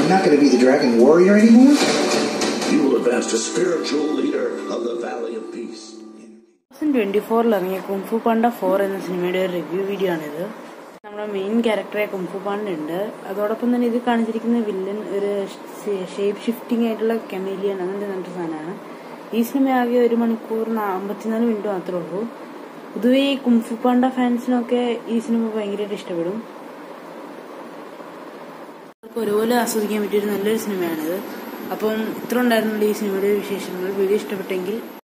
I'm not going to be the dragon warrior anymore. You will advance to spiritual leader of the Valley of Peace. Twenty ഫോറിൽ ഇറങ്ങിയ kung fu Panda four എന്ന സിനിമയുടെ ഒരു review video ആണിത് നമ്മുടെ main ക്യാരക്ടറെ kung fu Panda ഉണ്ട് അതോടൊപ്പം തന്നെ ഇത് കാണിച്ചിരിക്കുന്ന വില്ലൻ ഒരു ഷേപ്പ് ഷിഫ്റ്റിംഗ് ആയിട്ടുള്ള കെമേലിയൻ അങ്ങനത്തെ നല്ലൊരു സാധനമാണ് ഈ സിനിമ ആകെ ഒരു മണിക്കൂർ അമ്പത്തിനാല് മിനിറ്റ് മാത്രമേ ഉള്ളൂ പൊതുവെ ഈ കുംഫു പാണ്ട ഫാൻസിനൊക്കെ ഈ സിനിമ ഭയങ്കരമായിട്ട് ഇഷ്ടപ്പെടും അവർക്ക് ഒരുപോലെ ആസ്വദിക്കാൻ പറ്റിയ ഒരു നല്ലൊരു സിനിമയാണിത് അപ്പം ഇത്ര ഉണ്ടായിരുന്നുള്ള ഈ സിനിമയുടെ വിശേഷങ്ങൾ വീഡിയോ ഇഷ്ടപ്പെട്ടെങ്കിൽ